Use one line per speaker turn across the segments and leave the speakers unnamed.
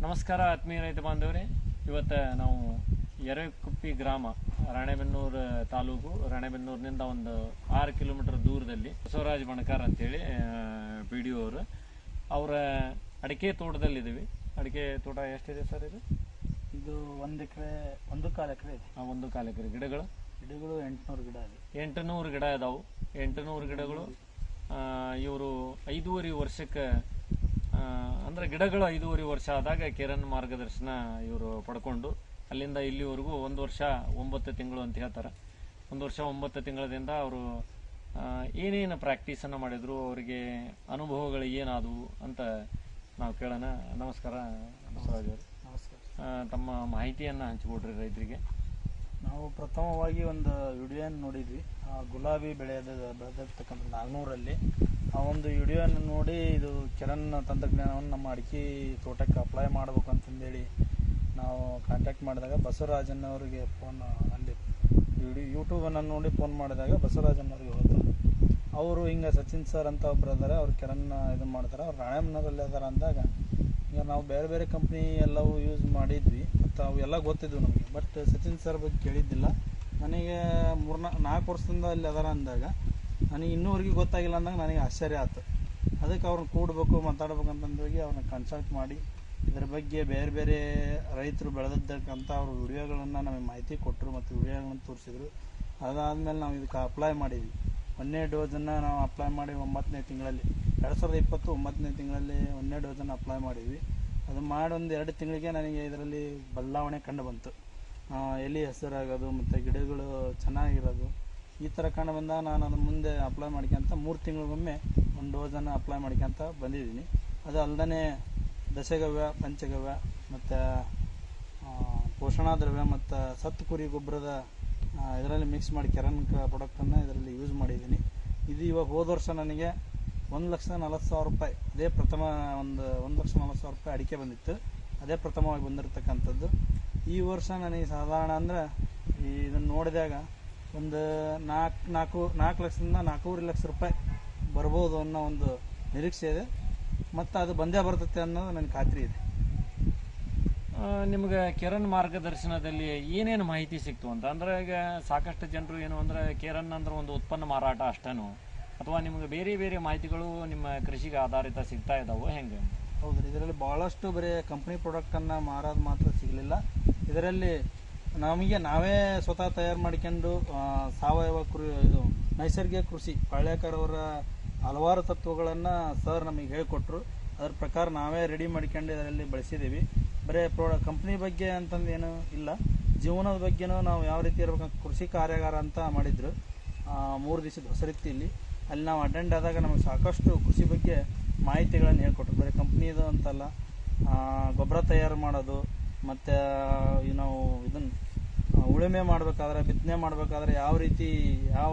ನಮಸ್ಕಾರ ಆತ್ಮೀಯ ರೈತ ಬಾಂಧವರೇ ಇವತ್ತು ನಾವು ಎರೆಕುಪ್ಪಿ ಗ್ರಾಮ ರಾಣೆಬೆನ್ನೂರು ತಾಲೂಕು ರಾಣೆಬೆನ್ನೂರಿನಿಂದ ಒಂದು ಆರು ಕಿಲೋಮೀಟರ್ ದೂರದಲ್ಲಿ ಬಸವರಾಜ್ ಬಣಕಾರ್ ಅಂತೇಳಿ ಪಿ ಡಿ ಅವರು ಅವರ ಅಡಿಕೆ ತೋಟದಲ್ಲಿದ್ದೀವಿ ಅಡಿಕೆ ತೋಟ ಎಷ್ಟಿದೆ ಸರ್ ಇದು
ಇದು ಒಂದು ಎಕರೆ ಒಂದು ಕಾಲು ಎಕರೆ ಇದೆ
ಆ ಒಂದು ಕಾಲು ಎಕರೆ ಗಿಡಗಳು
ಗಿಡಗಳು ಎಂಟುನೂರು ಗಿಡ ಇದೆ
ಎಂಟುನೂರು ಗಿಡ ಇದಾವು ಎಂಟುನೂರು ಗಿಡಗಳು ಇವರು ಐದೂವರೆ ವರ್ಷಕ್ಕೆ ಆ, ಅಂದ್ರೆ ಗಿಡಗಳು ಐದೂವರೆ ವರ್ಷ ಆದಾಗ ಕಿರಣ್ ಮಾರ್ಗದರ್ಶನ ಇವರು ಪಡ್ಕೊಂಡು ಅಲ್ಲಿಂದ ಇಲ್ಲಿವರೆಗೂ ಒಂದು ವರ್ಷ ಒಂಬತ್ತು ತಿಂಗಳು ಅಂತ ಹೇಳ್ತಾರೆ ಒಂದು ವರ್ಷ ಒಂಬತ್ತು ತಿಂಗಳದಿಂದ ಅವರು ಏನೇನು ಪ್ರಾಕ್ಟೀಸನ್ನು ಮಾಡಿದ್ರು ಅವರಿಗೆ ಅನುಭವಗಳು ಏನಾದವು ಅಂತ ನಾವು ಕೇಳೋಣ ನಮಸ್ಕಾರ ಬಸವರಾಜ್ ಅವರು
ನಮಸ್ಕಾರ
ಆ, ತಮ್ಮ ಮಾಹಿತಿಯನ್ನು ಹಂಚಿಕೊಡ್ರಿ ರೈತರಿಗೆ
ನಾವು ಪ್ರಥಮವಾಗಿ ಒಂದು ವಿಡಿಯೋನ ನೋಡಿದ್ವಿ ಆ ಗುಲಾಬಿ ಬೆಳೆಯದ ಬೆಳೆದಿರ್ತಕ್ಕಂಥ ನಾಲ್ನೂರಲ್ಲಿ ಆ ಒಂದು ವಿಡಿಯೋನ ನೋಡಿ ಇದು ಕಿರಣ್ ತಂತ್ರಜ್ಞಾನವನ್ನು ನಮ್ಮ ಅಡಿಕೆ ತೋಟಕ್ಕೆ ಅಪ್ಲೈ ಮಾಡ್ಬೇಕು ಅಂತಂದೇಳಿ ನಾವು ಕಾಂಟ್ಯಾಕ್ಟ್ ಮಾಡಿದಾಗ ಬಸವರಾಜನ್ ಅವರಿಗೆ ಫೋನ್ ಅಲ್ಲಿ ವಿಡಿಯೋ ಯೂಟ್ಯೂಬನ್ನು ನೋಡಿ ಫೋನ್ ಮಾಡಿದಾಗ ಬಸವರಾಜನ್ ಅವರಿಗೆ ಹೋದ್ರು ಅವರು ಹಿಂಗೆ ಸಚಿನ್ ಸರ್ ಅಂತ ಒಬ್ರು ಅದಾರೆ ಅವ್ರು ಕಿರಣ್ ಇದು ಮಾಡ್ತಾರೆ ಅವ್ರು ರಾಣೆಬೆನ್ನೂರಲ್ಲಿ ಅದಾರ ಅಂದಾಗ ಈಗ ನಾವು ಬೇರೆ ಬೇರೆ ಕಂಪ್ನಿ ಎಲ್ಲವೂ ಯೂಸ್ ಮಾಡಿದ್ವಿ ಮತ್ತು ಅವು ಎಲ್ಲ ಗೊತ್ತಿದ್ವು ನಮಗೆ ಬಟ್ ಸಚಿನ್ ಸರ್ ಬಗ್ಗೆ ಕೇಳಿದ್ದಿಲ್ಲ ನನಗೆ ಮೂರ್ನಾ ನಾಲ್ಕು ವರ್ಷದಿಂದ ಅಲ್ಲಿ ಅದಾರ ಅಂದಾಗ ನನಗೆ ಇನ್ನೂವರೆಗೆ ಗೊತ್ತಾಗಿಲ್ಲ ಅಂದಾಗ ನನಗೆ ಆಶ್ಚರ್ಯ ಆಯ್ತು ಅದಕ್ಕೆ ಅವ್ರನ್ನ ಕೂಡಬೇಕು ಮಾತಾಡ್ಬೇಕು ಅಂತಂದು ಹೋಗಿ ಅವ್ರನ್ನ ಕನ್ಸಲ್ಟ್ ಮಾಡಿ ಇದ್ರ ಬಗ್ಗೆ ಬೇರೆ ಬೇರೆ ರೈತರು ಬೆಳೆದಿದ್ದಕ್ಕಂಥ ಅವ್ರ ವಿಡಿಯೋಗಳನ್ನು ನಮಗೆ ಮಾಹಿತಿ ಕೊಟ್ಟರು ಮತ್ತು ವಿಡಿಯೋಗಳನ್ನು ತೋರಿಸಿದ್ರು ಅದಾದಮೇಲೆ ನಾವು ಇದಕ್ಕೆ ಅಪ್ಲೈ ಮಾಡಿದ್ವಿ ಒಂದನೇ ಡೋಸನ್ನು ನಾವು ಅಪ್ಲೈ ಮಾಡಿ ಒಂಬತ್ತನೇ ತಿಂಗಳಲ್ಲಿ ಎರಡು ಸಾವಿರದ ಇಪ್ಪತ್ತು ಒಂಬತ್ತನೇ ತಿಂಗಳಲ್ಲಿ ಒಂದನೇ ಡೋಸನ್ನು ಅಪ್ಲೈ ಮಾಡಿದ್ವಿ ಅದು ಮಾಡಿ ಒಂದು ಎರಡು ತಿಂಗಳಿಗೆ ನನಗೆ ಇದರಲ್ಲಿ ಬದಲಾವಣೆ ಕಂಡು ಬಂತು ಆ, ಎಲೆ ಹೆಸರಾಗೋದು ಮತ್ತು ಗಿಡಗಳು ಚೆನ್ನಾಗಿರೋದು ಈ ಥರ ಕಂಡು ಬಂದಾಗ ನಾನು ಅದನ್ನ ಮುಂದೆ ಅಪ್ಲೈ ಮಾಡ್ಕೊಂತ ಮೂರು ತಿಂಗಳಿಗೊಮ್ಮೆ ಒಂದು ಡೋಸನ್ನು ಅಪ್ಲೈ ಮಾಡ್ಕೊಂತ ಬಂದಿದ್ದೀನಿ ಅದು ಅಲ್ಲದೆ ದಶಗವ್ಯ ಪಂಚಗವ್ಯ ಮತ್ತು ಪೋಷಣಾ ದ್ರವ್ಯ ಮತ್ತು ಸತ್ತು ಕುರಿ ಗೊಬ್ಬರದ ಇದರಲ್ಲಿ ಮಿಕ್ಸ್ ಮಾಡಿ ಕೆರನ್ ಪ್ರಾಡಕ್ಟನ್ನು ಇದರಲ್ಲಿ ಯೂಸ್ ಮಾಡಿದ್ದೀನಿ ಇದು ಇವಾಗ ಹೋದ ವರ್ಷ ನನಗೆ ಒಂದು ಲಕ್ಷ ನಲವತ್ತು ಸಾವಿರ ರೂಪಾಯಿ ಅದೇ ಪ್ರಥಮ ಒಂದು ಒಂದು ಲಕ್ಷ ನಲವತ್ತು ಸಾವಿರ ರೂಪಾಯಿ ಅಡಿಕೆ ಬಂದಿತ್ತು ಅದೇ ಪ್ರಥಮವಾಗಿ ಬಂದಿರತಕ್ಕಂಥದ್ದು ಈ ವರ್ಷ ನನಗೆ ಸಾಧಾರಣ ಅಂದರೆ ಈ ಇದನ್ನು ನೋಡಿದಾಗ ಒಂದು ನಾಲ್ಕು ನಾಲ್ಕು ನಾಲ್ಕು ಲಕ್ಷದಿಂದ ನಾಲ್ಕೂವರೆ ಲಕ್ಷ ರೂಪಾಯಿ ಬರ್ಬೋದು ಅನ್ನೋ ಒಂದು ನಿರೀಕ್ಷೆ ಇದೆ ಮತ್ತು ಅದು ಬಂದೇ ಬರ್ತೈತೆ ಅನ್ನೋದು ನನಗೆ ಖಾತ್ರಿ ಇದೆ
ಆ, ನಿಮ್ಗೆ ಕಿರಣ್ ಮಾರ್ಗದರ್ಶನದಲ್ಲಿ ಏನೇನು ಮಾಹಿತಿ ಸಿಕ್ತು ಅಂತ ಅಂದ್ರೆ ಈಗ ಸಾಕಷ್ಟು ಜನರು ಏನು ಅಂದ್ರೆ ಕಿರಣ್ ಅಂದ್ರೆ ಒಂದು ಉತ್ಪನ್ನ ಮಾರಾಟ ಅಷ್ಟೇನು ಅಥವಾ ನಿಮ್ಗೆ ಬೇರೆ ಬೇರೆ ಮಾಹಿತಿಗಳು ನಿಮ್ಮ ಕೃಷಿಗೆ ಆಧಾರಿತ ಸಿಗ್ತಾ ಇದಾವೆ ಹೆಂಗೆ
ಹೌದು ಇದರಲ್ಲಿ ಭಾಳಷ್ಟು ಬರೀ ಕಂಪ್ನಿ ಪ್ರಾಡಕ್ಟನ್ನು ಮಾರೋದು ಮಾತ್ರ ಸಿಗಲಿಲ್ಲ ಇದರಲ್ಲಿ ನಮಗೆ ನಾವೇ ಸ್ವತಃ ತಯಾರು ಮಾಡ್ಕೊಂಡು ಆ, ಸಾವಯವ ಕೃ ಇದು ನೈಸರ್ಗಿಕ ಕೃಷಿ ಪಾಳ್ಯಕರ್ ಅವರ ಹಲವಾರು ತತ್ವಗಳನ್ನು ಸರ್ ನಮಗೆ ಹೇಳಿಕೊಟ್ರು ಅದ್ರ ಪ್ರಕಾರ ನಾವೇ ರೆಡಿ ಮಾಡ್ಕೊಂಡು ಇದರಲ್ಲಿ ಬಳಸಿದ್ದೀವಿ ಬರೀ ಪ್ರೋಡ ಕಂಪ್ನಿ ಬಗ್ಗೆ ಅಂತಂದು ಏನು ಇಲ್ಲ ಜೀವನದ ಬಗ್ಗೆನೂ ನಾವು ಯಾವ ರೀತಿ ಇರ್ಬೇಕು ಕೃಷಿ ಕಾರ್ಯಾಗಾರ ಅಂತ ಮಾಡಿದ್ರು ಮೂರು ದಿವಸದ ಹೊಸರಿತ್ತಿಯಲ್ಲಿ ಅಲ್ಲಿ ನಾವು ಅಟೆಂಡ್ ಆದಾಗ ನಮಗೆ ಸಾಕಷ್ಟು ಕೃಷಿ ಬಗ್ಗೆ ಮಾಹಿತಿಗಳನ್ನು ಹೇಳ್ಕೊಟ್ರು ಬರೀ ಕಂಪ್ನಿದು ಅಂತಲ್ಲ ಆ, ಗೊಬ್ಬರ ತಯಾರು ಮಾಡೋದು ಮತ್ತು ನಾವು ಇದನ್ನು ಉಳುಮೆ ಮಾಡಬೇಕಾದ್ರೆ ಬಿತ್ತನೆ ಮಾಡಬೇಕಾದ್ರೆ ಯಾವ ರೀತಿ ಯಾವ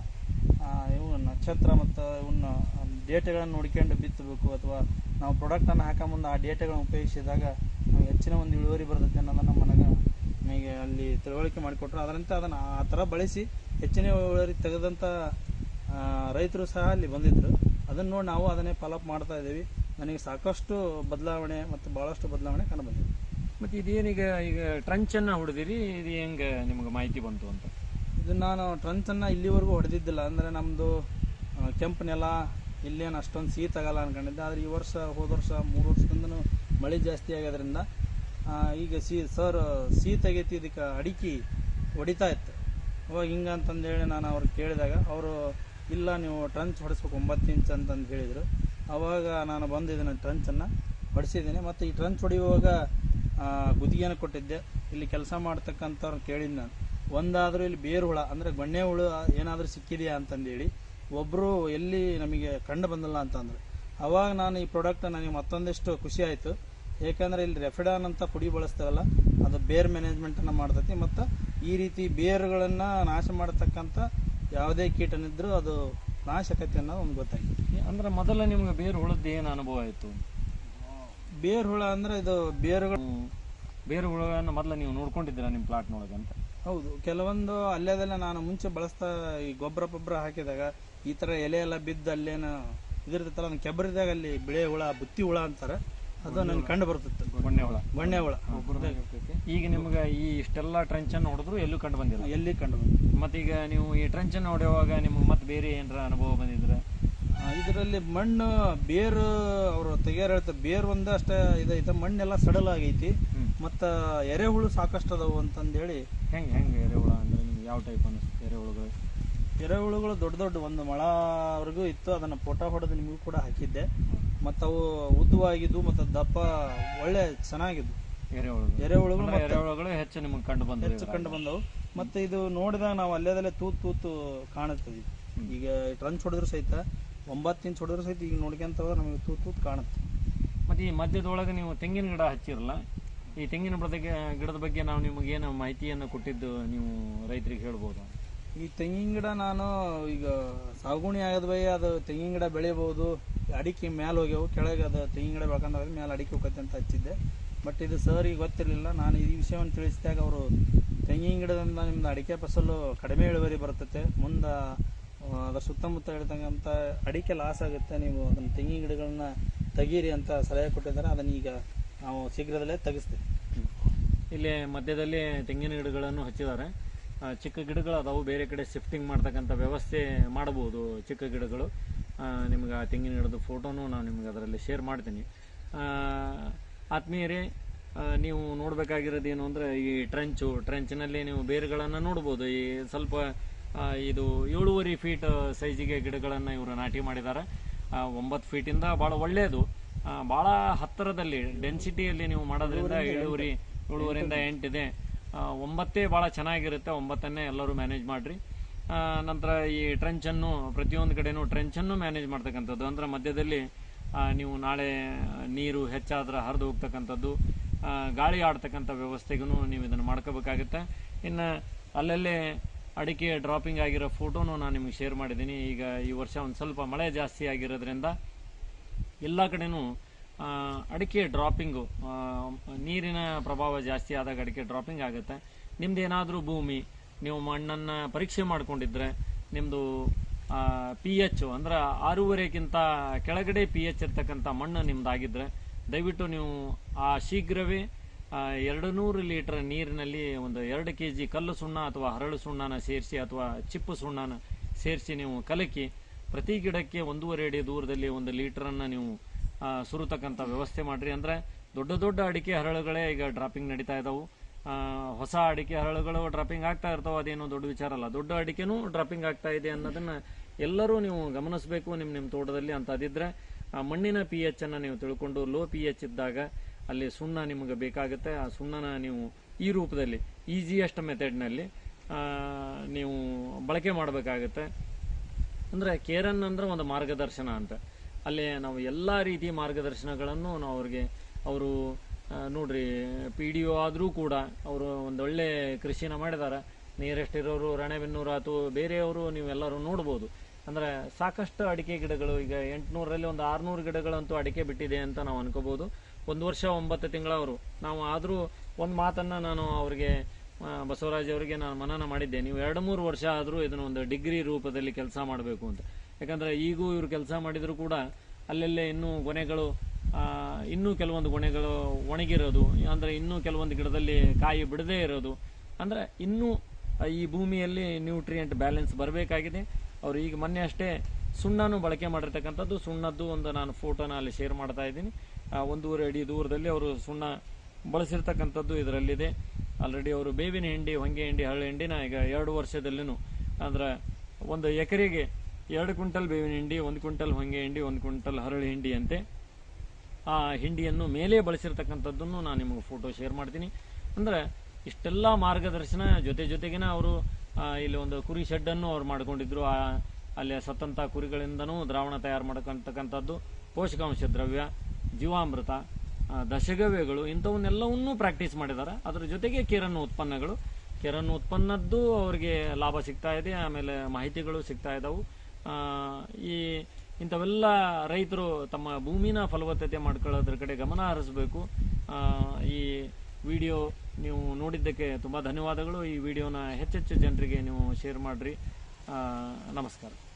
ಆ, ಇವು ನಕ್ಷತ್ರ ಮತ್ತು ಇವನ್ನ ಡೇಟೆಗಳನ್ನು ನೋಡ್ಕೊಂಡು ಬಿತ್ತಬೇಕು ಅಥವಾ ನಾವು ಪ್ರಾಡಕ್ಟನ್ನು ಹಾಕೋ ಮುಂದೆ ಆ ಡೇಟೆಗಳನ್ನು ಉಪಯೋಗಿಸಿದಾಗ ನಾವು ಹೆಚ್ಚಿನ ಒಂದು ಇಳುವರಿ ಬರ್ತೈತೆ ಅನ್ನೋದನ್ನು ನನಗೆ ನಮಗೆ ಅಲ್ಲಿ ತಿಳುವಳಿಕೆ ಮಾಡಿಕೊಟ್ರು ಅದರಂತೆ ಅದನ್ನು ಆ ಥರ ಬಳಸಿ ಹೆಚ್ಚಿನ ಇಳುವರಿ ತೆಗೆದಂಥ ಆ, ರೈತರು ಸಹ ಅಲ್ಲಿ ಬಂದಿದ್ದರು ಅದನ್ನು ನೋಡಿ ನಾವು ಅದನ್ನೇ ಫಾಲೋಅಪ್ ಮಾಡ್ತಾ ಇದ್ದೀವಿ ನನಗೆ ಸಾಕಷ್ಟು ಬದಲಾವಣೆ ಮತ್ತು ಭಾಳಷ್ಟು ಬದಲಾವಣೆ ಕಂಡು ಬಂದಿದೆ
ಮತ್ತೆ ಇದೇನೀಗ ಈಗ ಟ್ರಂಚನ್ನು ಹೊಡೆದಿರಿ ಇದು ಹೆಂಗೆ ನಿಮ್ಗೆ ಮಾಹಿತಿ ಬಂತು ಅಂತ
ಇದು ನಾನು ಟ್ರಂಚನ್ನು ಇಲ್ಲಿವರೆಗೂ ಹೊಡೆದಿದ್ದಿಲ್ಲ ಅಂದರೆ ನಮ್ಮದು ಕೆಂಪು ನೆಲ ಇಲ್ಲೇನು ಅಷ್ಟೊಂದು ಸಿಹಿ ತಗಲ್ಲ ಅನ್ಕೊಂಡಿದ್ದೆ ಆದರೆ ಈ ವರ್ಷ ಹೋದ ವರ್ಷ ಮೂರು ವರ್ಷದಿಂದನೂ ಮಳೆ ಜಾಸ್ತಿ ಆಗೋದ್ರಿಂದ ಆ, ಈಗ ಸಿ ಸರ್ ಸಿಹಿ ತೆಗೈತಿ ಇದಕ್ಕೆ ಅಡಿಕೆ ಹೊಡಿತಾ ಇತ್ತು ಅವಾಗ ಹಿಂಗೆ ಅಂತಂದೇಳಿ ನಾನು ಅವ್ರಿಗೆ ಕೇಳಿದಾಗ ಅವರು ಇಲ್ಲ ನೀವು ಟ್ರಂಚ್ ಹೊಡಿಸ್ಬೇಕು ಒಂಬತ್ತು ಇಂಚ್ ಅಂತಂದು ಹೇಳಿದರು ಅವಾಗ ನಾನು ಬಂದು ಇದನ್ನು ಟ್ರಂಚನ್ನು ಹೊಡಿಸಿದ್ದೀನಿ ಮತ್ತು ಈ ಟ್ರಂಚ್ ಹೊಡೆಯುವಾಗ ಆ, ಗುತ್ತಿಗೆಯನ್ನು ಕೊಟ್ಟಿದ್ದೆ ಇಲ್ಲಿ ಕೆಲಸ ಮಾಡ್ತಕ್ಕಂಥವ್ರು ಕೇಳಿದ್ದು ನಾನು ಒಂದಾದರೂ ಇಲ್ಲಿ ಬೇರು ಹುಳ ಅಂದರೆ ಗೊಣ್ಣೆ ಹುಳು ಏನಾದರೂ ಸಿಕ್ಕಿದೆಯಾ ಅಂತಂದೇಳಿ ಒಬ್ಬರು ಎಲ್ಲಿ ನಮಗೆ ಕಂಡು ಬಂದಿಲ್ಲ ಅಂತಂದ್ರು ಅವಾಗ ನಾನು ಈ ಪ್ರಾಡಕ್ಟ್ ನನಗೆ ಮತ್ತೊಂದಿಷ್ಟು ಖುಷಿ ಆಯಿತು ಏಕೆಂದರೆ ಇಲ್ಲಿ ರೆಫಿಡಾನ್ ಅಂತ ಪುಡಿ ಬಳಸ್ತಾರಲ್ಲ ಅದು ಬೇರ್ ಮ್ಯಾನೇಜ್ಮೆಂಟನ್ನು ಮಾಡ್ತೈತಿ ಮತ್ತು ಈ ರೀತಿ ಬೇರುಗಳನ್ನು ನಾಶ ಮಾಡತಕ್ಕಂಥ ಯಾವುದೇ ಕೀಟನಿದ್ರೂ ಅದು ನಾಶ ಆಕೈತಿ ಅನ್ನೋದು ಒಂದು ಗೊತ್ತಾಗಿದೆ
ಅಂದ್ರೆ ಮೊದಲ ನಿಮ್ಗೆ ಬೇರು ಹುಳದ್ದು ಏನು ಅನುಭವ ಆಯಿತು
ಬೇರು ಹುಳ ಅಂದರೆ ಇದು ಬೇರುಗಳು
ಬೇರು ಹುಳಗಳನ್ನು ಮೊದಲು ನೀವು ನೋಡ್ಕೊಂಡಿದ್ದೀರಾ ನಿಮ್ಮ ಪ್ಲಾಟ್ನೊಳಗೆ ಅಂತ
ಹೌದು ಕೆಲವೊಂದು ಅಲ್ಲೇದೆಲ್ಲ ನಾನು ಮುಂಚೆ ಬಳಸ್ತಾ ಈ ಗೊಬ್ಬರ ಪೊಬ್ಬರ ಹಾಕಿದಾಗ ಈ ಥರ ಎಲೆ ಎಲ್ಲ ಬಿದ್ದು ಅಲ್ಲೇನು ಇದಿರ್ತೈತಲ್ಲ ಅದನ್ನ ಕೆಬ್ಬರಿದಾಗ ಅಲ್ಲಿ ಬಿಳೆ ಹುಳ ಬುತ್ತಿ ಹುಳ ಅಂತಾರೆ ಅದು ನನ್ ಕಂಡು ಬರ್ತಿತ್ತು
ಬಣ್ಣೆ ಹುಳ
ಬಣ್ಣೆ ಹುಳ
ಈಗ ನಿಮ್ಗೆ ಈ ಇಷ್ಟೆಲ್ಲ ಟ್ರೆಂಚ್ ಅನ್ನು ಹೊಡೆದ್ರು ಎಲ್ಲೂ ಕಂಡು ಬಂದಿಲ್ಲ
ಎಲ್ಲಿ ಕಂಡು ಬಂತು
ಮತ್ತೀಗ ನೀವು ಈ ಟ್ರೆಂಚ್ ಅನ್ನು ಹೊಡೆಯುವಾಗ ನಿಮ್ಗೆ ಮತ್ತೆ ಬೇರೆ ಏನಾರ ಅನುಭವ ಬಂದಿದ್ರೆ
ಇದರಲ್ಲಿ ಮಣ್ಣು ಬೇರು ಅವರು ತೆಗಿಯಾರ ಹೇಳ್ತಾರೆ ಬೇರು ಒಂದೇ ಅಷ್ಟೇ ಇದೈತೆ ಮಣ್ಣೆಲ್ಲ ಸಡಲ್ ಆಗೈತಿ
ಹ್ಮ್.
ಮತ್ತ ಎರೆಹುಳು ಸಾಕಷ್ಟು ಅದಾವು ಅಂತಂದೇಳಿ
ಹೆಂಗೆ ಹೆಂಗೆ ಎರೆಹುಳ ಅಂದ್ರೆ ನಿಮ್ಗೆ ಯಾವ ಟೈಪ್ ಅನಿಸುತ್ತೆ ಎರೆಹುಳುಗಳು
ಎರೆಹುಳುಗಳು ದೊಡ್ಡ ದೊಡ್ಡ ಒಂದು ಮೊಳವರೆಗೂ ಇತ್ತು ಅದನ್ನ ಫೋಟೋ ಹೊಡೆದು ನಿಮಗೂ ಕೂಡ ಹಾಕಿದ್ದೆ ಮತ್ತು ಅವು ಉದ್ದವಾಗಿದ್ದು ಮತ್ತು ದಪ್ಪ ಒಳ್ಳೆ ಚೆನ್ನಾಗಿದ್ದು
ಎರೆಹುಳುಗಳು
ಎರೆಹುಳುಗಳು
ಅಂದ್ರೆ ಎರೆಹುಳುಗಳು ಹೆಚ್ಚು ನಿಮಗೆ ಕಂಡು ಬಂದ್ರೆ
ಹೆಚ್ಚು ಕಂಡು ಬಂದವು ಮತ್ತೆ ಇದು ನೋಡಿದಾಗ ನಾವು ಅಲ್ಲೇದಲ್ಲೇ ತೂತು ತೂತು ಕಾಣುತ್ತದೆ ಇದು. ಈಗ ಟ್ರಂಚ್ ಹೊಡೆದ್ರು ಸಹಿತ ಒಂಬತ್ತು ಇಂಚ್ ಹೊಡೆದ್ರು ಸಹಿತ ಈಗ ನೋಡ್ಕೊಂತ ಹೋದ್ರೆ ನಮಗೆ ತೂತು ತೂತು ಕಾಣುತ್ತೆ
ಮತ್ತೆ ಈ ಮಧ್ಯದೊಳಗೆ ನೀವು ತೆಂಗಿನ ಗಿಡ ಹಚ್ಚಿರಲ್ಲ ಈ ತೆಂಗಿನ ಗಿಡದ ಗಿಡದ ಬಗ್ಗೆ ನಾವು ನಿಮಗೆ ಏನು ಮಾಹಿತಿಯನ್ನು ಕೊಟ್ಟಿದ್ದು ನೀವು ರೈತರಿಗೆ ಹೇಳ್ಬೋದು
ಈ ತೆಂಗಿನ ಗಿಡ ನಾನು ಈಗ ಸಾಗುಣಿ ಆಗದ ಬೈ ಅದು ತೆಂಗಿನ ಗಿಡ ಬೆಳಿಬಹುದು ಅಡಿಕೆ ಮ್ಯಾಲೆ ಹೋಗ್ಯಾವು ಕೆಳಗೆ ಅದು ತೆಂಗಿನ ಗಿಡ ಬೆಳ್ಕೊಂಡ ಮ್ಯಾಲೆ ಅಡಿಕೆ ಹೋಗತ್ತೆ ಅಂತ ಹಚ್ಚಿದ್ದೆ ಬಟ್ ಇದು ಸರಿಗೆ ಗೊತ್ತಿರಲಿಲ್ಲ ನಾನು ಈ ವಿಷಯವನ್ನು ತಿಳಿಸಿದಾಗ ಅವರು ತೆಂಗಿನ ಗಿಡದಿಂದ ನಿಮ್ದು ಅಡಿಕೆ ಫಸಲು ಕಡಿಮೆ ಇಳುವರಿ ಬರ್ತತೆ ಮುಂದೆ ಅದರ ಸುತ್ತಮುತ್ತ ಇರ್ತಕ್ಕಂಥ ಅಡಿಕೆ ಲಾಸ್ ಆಗುತ್ತೆ ನೀವು ಅದನ್ನು ತೆಂಗಿನ ಗಿಡಗಳನ್ನ ತೆಗೀರಿ ಅಂತ ಸಲಹೆ ಕೊಟ್ಟಿದ್ದಾರೆ ಅದನ್ನ ಈಗ ನಾವು ಶೀಘ್ರದಲ್ಲೇ ತೆಗಿಸ್ತೀವಿ
ಇಲ್ಲಿ ಮಧ್ಯದಲ್ಲಿ ತೆಂಗಿನ ಗಿಡಗಳನ್ನು ಹಚ್ಚಿದ್ದಾರೆ ಆ, ಚಿಕ್ಕ ಗಿಡಗಳು ಅದಾವು ಬೇರೆ ಕಡೆ ಶಿಫ್ಟಿಂಗ್ ಮಾಡ್ತಕ್ಕಂಥ ವ್ಯವಸ್ಥೆ ಮಾಡಬಹುದು ಚಿಕ್ಕ ಗಿಡಗಳು ಆ, ನಿಮ್ಗೆ ಆ ತೆಂಗಿನ ಗಿಡದ ಫೋಟೋನು ನಾನು ನಿಮ್ಗೆ ಅದರಲ್ಲಿ ಶೇರ್ ಮಾಡ್ತೀನಿ ಆ, ಆತ್ಮೀಯರೇ ಆ, ನೀವು ನೋಡಬೇಕಾಗಿರೋದು ಏನು ಅಂದರೆ ಈ ಟ್ರೆಂಚು ಟ್ರೆಂಚ್ನಲ್ಲಿ ನೀವು ಬೇರುಗಳನ್ನು ನೋಡ್ಬೋದು ಈ ಸ್ವಲ್ಪ ಆ, ಇದು ಏಳುವರೆ ಫೀಟ್ ಸೈಜಿಗೆ ಗಿಡಗಳನ್ನು ಇವರು ನಾಟಿ ಮಾಡಿದ್ದಾರೆ ಆ, ಒಂಬತ್ತು ಫೀಟಿಂದ ಭಾಳ ಒಳ್ಳೆಯದು ಆ, ಭಾಳ ಹತ್ತಿರದಲ್ಲಿ ಡೆನ್ಸಿಟಿಯಲ್ಲಿ ನೀವು ಮಾಡೋದ್ರಿಂದ ಇಳುವರಿ ಏಳುವರೆಯಿಂದ ಎಂಟಿದೆ ಆ, ಒಂಬತ್ತೇ ಭಾಳ ಚೆನ್ನಾಗಿರುತ್ತೆ ಒಂಬತ್ತನ್ನೇ ಎಲ್ಲರೂ ಮ್ಯಾನೇಜ್ ಮಾಡಿರಿ ನಂತರ ಈ ಟ್ರೆಂಚನ್ನು ಪ್ರತಿಯೊಂದು ಕಡೆನೂ ಟ್ರೆಂಚನ್ನು ಮ್ಯಾನೇಜ್ ಮಾಡ್ತಕ್ಕಂಥದ್ದು ಅಂದ್ರೆ ಮಧ್ಯದಲ್ಲಿ ಆ, ನೀವು ನಾಳೆ ನೀರು ಹೆಚ್ಚಾದ್ರೆ ಹರಿದು ಹೋಗ್ತಕ್ಕಂಥದ್ದು ಆ, ಗಾಳಿ ಆಡ್ತಕ್ಕಂಥ ವ್ಯವಸ್ಥೆಗೂ ನೀವು ಇದನ್ನು ಮಾಡ್ಕೋಬೇಕಾಗುತ್ತೆ ಇನ್ನು ಅಲ್ಲಲ್ಲೇ ಅಡಿಕೆ ಡ್ರಾಪಿಂಗ್ ಆಗಿರೋ ಫೋಟೋನು ನಾನು ನಿಮಗೆ ಶೇರ್ ಮಾಡಿದ್ದೀನಿ ಈಗ ಈ ವರ್ಷ ಒಂದು ಸ್ವಲ್ಪ ಮಳೆ ಜಾಸ್ತಿ ಆಗಿರೋದ್ರಿಂದ ಎಲ್ಲ ಕಡೆನೂ ಆ, ಅಡಿಕೆ ಡ್ರಾಪಿಂಗು ಆ, ನೀರಿನ ಪ್ರಭಾವ ಜಾಸ್ತಿ ಆದಾಗ ಅಡಿಕೆ ಡ್ರಾಪಿಂಗ್ ಆಗುತ್ತೆ ನಿಮ್ದು ಏನಾದರೂ ಭೂಮಿ ನೀವು ಮಣ್ಣನ್ನು ಪರೀಕ್ಷೆ ಮಾಡ್ಕೊಂಡಿದ್ರೆ ನಿಮ್ಮದು ಪಿ ಎಚ್ ಅಂದ್ರೆ ಆರೂವರೆಗಿಂತ ಕೆಳಗಡೆ ಪಿ ಎಚ್ ಇರ್ತಕ್ಕಂಥ ಮಣ್ಣು ನಿಮ್ದಾಗಿದ್ರೆ ದಯವಿಟ್ಟು ನೀವು ಆ ಶೀಘ್ರವೇ ಆ, ಎರಡು ನೂರು ಲೀಟರ್ ನೀರಿನಲ್ಲಿ ಒಂದು ಎರಡು ಕೆ ಜಿ ಕಲ್ಲು ಸುಣ್ಣ ಅಥವಾ ಹರಳು ಸುಣ್ಣನ ಸೇರಿಸಿ ಅಥವಾ ಚಿಪ್ಪು ಸುಣ್ಣನ ಸೇರಿಸಿ ನೀವು ಕಲಕಿ ಪ್ರತಿ ಗಿಡಕ್ಕೆ ಒಂದೂವರೆ ಅಡಿ ದೂರದಲ್ಲಿ ಒಂದು ಲೀಟರನ್ನು ನೀವು ಆ, ಸುರುತಕ್ಕಂಥ ವ್ಯವಸ್ಥೆ ಮಾಡ್ರಿ ಅಂದ್ರೆ ದೊಡ್ಡ ದೊಡ್ಡ ಅಡಿಕೆ ಹರಳುಗಳೇ ಈಗ ಡ್ರಾಪಿಂಗ್ ನಡೀತಾ ಇದಾವು ಆ, ಹೊಸ ಅಡಿಕೆ ಹರಳುಗಳು ಡ್ರಾಪಿಂಗ್ ಆಗ್ತಾ ಇರ್ತಾವೆ ಅದೇನು ದೊಡ್ಡ ವಿಚಾರ ಅಲ್ಲ ದೊಡ್ಡ ಅಡಿಕೆನೂ ಡ್ರಾಪಿಂಗ್ ಆಗ್ತಾ ಇದೆ ಅನ್ನೋದನ್ನ ಎಲ್ಲರೂ ನೀವು ಗಮನಿಸಬೇಕು ನಿಮ್ಮ ನಿಮ್ಮ ತೋಟದಲ್ಲಿ ಅಂತ ಅದಿದ್ರೆ ಆ ಮಣ್ಣಿನ ಪಿ ಎಚ್ ಅನ್ನ ನೀವು ತಿಳ್ಕೊಂಡು ಲೋ ಪಿ ಎಚ್ ಇದ್ದಾಗ ಅಲ್ಲಿ ಸುಣ್ಣ ನಿಮಗೆ ಬೇಕಾಗುತ್ತೆ ಆ ಸುಣ್ಣನ ನೀವು ಈ ರೂಪದಲ್ಲಿ ಈಸಿಯೆಸ್ಟ್ ಮೆಥಡ್ನಲ್ಲಿ ನೀವು ಬಳಕೆ ಮಾಡಬೇಕಾಗುತ್ತೆ ಅಂದ್ರೆ ಕೇರನ್ ಅಂದ್ರೆ ಒಂದು ಮಾರ್ಗದರ್ಶನ ಅಂತ ಅಲ್ಲಿ ನಾವು ಎಲ್ಲ ರೀತಿ ಮಾರ್ಗದರ್ಶನಗಳನ್ನು ನಾವು ಅವ್ರಿಗೆ ಅವರು ನೋಡ್ರಿ ಪಿ ಡಿ ಒ ಆದರೂ ಕೂಡ ಅವರು ಒಂದೊಳ್ಳೆ ಕೃಷಿನ ಮಾಡಿದ್ದಾರೆ ನಿಯರೆಸ್ಟ್ ಇರೋರು ರಾಣೆಬೆನ್ನೂರು ಆತು ಬೇರೆಯವರು ನೀವೆಲ್ಲರೂ ನೋಡ್ಬೋದು ಅಂದ್ರೆ ಸಾಕಷ್ಟು ಅಡಿಕೆ ಗಿಡಗಳು ಈಗ ಎಂಟುನೂರರಲ್ಲಿ ಒಂದು ಆರ್ನೂರು ಗಿಡಗಳಂತೂ ಅಡಿಕೆ ಬಿಟ್ಟಿದೆ ಅಂತ ನಾವು ಅನ್ಕೋಬಹುದು ಒಂದು ವರ್ಷ ಒಂಬತ್ತು ತಿಂಗಳವರು ನಾವು ಆದರೂ ಒಂದು ಮಾತನ್ನ ನಾನು ಅವ್ರಿಗೆ ಆ, ಬಸವರಾಜ್ ಅವರಿಗೆ ನಾನು ಮನನ ಮಾಡಿದ್ದೆ ನೀವು ಎರಡು ಮೂರು ವರ್ಷ ಆದರೂ ಇದನ್ನ ಒಂದು ಡಿಗ್ರಿ ರೂಪದಲ್ಲಿ ಕೆಲಸ ಮಾಡಬೇಕು ಅಂತ ಯಾಕಂದ್ರೆ ಈಗೂ ಇವರು ಕೆಲಸ ಮಾಡಿದ್ರು ಕೂಡ ಅಲ್ಲೆಲ್ಲೇ ಇನ್ನೂ ಗೊನೆಗಳು ಆ, ಇನ್ನೂ ಕೆಲವೊಂದು ಗೊನೆಗಳು ಒಣಗಿರೋದು ಅಂದ್ರೆ ಇನ್ನೂ ಕೆಲವೊಂದು ಗಿಡದಲ್ಲಿ ಕಾಯಿ ಬಿಡದೇ ಇರೋದು ಅಂದ್ರೆ ಇನ್ನೂ ಆ, ಈ ಭೂಮಿಯಲ್ಲಿ ನ್ಯೂಟ್ರಿಯೆಂಟ್ ಬ್ಯಾಲೆನ್ಸ್ ಬರಬೇಕಾಗಿದೆ ಅವರು ಈಗ ಮೊನ್ನೆ ಅಷ್ಟೇ ಸುಣ್ಣನು ಬಳಕೆ ಮಾಡಿರ್ತಕ್ಕಂಥದ್ದು ಸುಣ್ಣದ್ದು ಒಂದು ನಾನು ಫೋಟೋನ ಅಲ್ಲಿ ಶೇರ್ ಮಾಡ್ತಾ ಇದ್ದೀನಿ ಆ, ಒಂದೂವರೆ ಅಡಿ ದೂರದಲ್ಲಿ ಅವರು ಸುಣ್ಣ ಬಳಸಿರ್ತಕ್ಕಂಥದ್ದು ಇದರಲ್ಲಿದೆ ಆಲ್ರೆಡಿ ಅವರು ಬೇವಿನ ಹಿಂಡಿ ಹೊಂಗೆ ಹಿಂಡಿ ಹಳ್ಳಿ ಹಿಂಡಿನ ಈಗ ಎರಡು ವರ್ಷದಲ್ಲಿನೂ ಅಂದ್ರೆ ಒಂದು ಎಕರೆಗೆ ಎರಡು ಕ್ವಿಂಟಲ್ ಬೇವಿನ ಹಿಂಡಿ ಒಂದು ಕ್ವಿಂಟಲ್ ಹೊಂಗೆ ಹಿಂಡಿ ಒಂದು ಕ್ವಿಂಟಲ್ ಹರಳಿ ಹಿಂಡಿ ಅಂತೆ ಆ ಹಿಂಡಿಯನ್ನು ಮೇಲೆ ಬಳಸಿರ್ತಕ್ಕಂಥದ್ದನ್ನು ನಾನು ನಿಮಗೆ ಫೋಟೋ ಶೇರ್ ಮಾಡ್ತೀನಿ ಅಂದ್ರೆ ಇಷ್ಟೆಲ್ಲ ಮಾರ್ಗದರ್ಶನ ಜೊತೆ ಜೊತೆಗಿನ ಅವರು ಇಲ್ಲಿ ಒಂದು ಕುರಿ ಶೆಡ್ಡನ್ನು ಅವ್ರು ಮಾಡ್ಕೊಂಡಿದ್ರು ಆ ಅಲ್ಲಿ ಸತ್ತಂತ ಕುರಿಗಳಿಂದನೂ ದ್ರಾವಣ ತಯಾರು ಮಾಡ್ಕೊಂತಕ್ಕಂಥದ್ದು ಪೋಷಕಾಂಶ ದ್ರವ್ಯ ಜೀವಾಮೃತ ಆ, ದಶಗವ್ಯಗಳು ಇಂಥವನ್ನೆಲ್ಲವನ್ನೂ ಪ್ರಾಕ್ಟೀಸ್ ಮಾಡಿದ್ದಾರೆ ಅದರ ಜೊತೆಗೆ ಕಿರಣ್ಣು ಉತ್ಪನ್ನಗಳು ಕಿರಣ್ಣು ಉತ್ಪನ್ನದ್ದು ಅವರಿಗೆ ಲಾಭ ಸಿಗ್ತಾ ಇದೆ ಆಮೇಲೆ ಮಾಹಿತಿಗಳು ಸಿಗ್ತಾ ಇದಾವು ಆ, ಈ ಇಂಥವೆಲ್ಲ ರೈತರು ತಮ್ಮ ಭೂಮಿನ ಫಲವತ್ತತೆ ಮಾಡ್ಕೊಳ್ಳೋದ್ರ ಕಡೆ ಗಮನ ಹರಿಸಬೇಕು ಈ ವಿಡಿಯೋ ನೀವು ನೋಡಿದ್ದಕ್ಕೆ ತುಂಬ ಧನ್ಯವಾದಗಳು ಈ ವಿಡಿಯೋನ ಹೆಚ್ಚೆಚ್ಚು ಜನರಿಗೆ ನೀವು ಶೇರ್ ಮಾಡಿರಿ ನಮಸ್ಕಾರ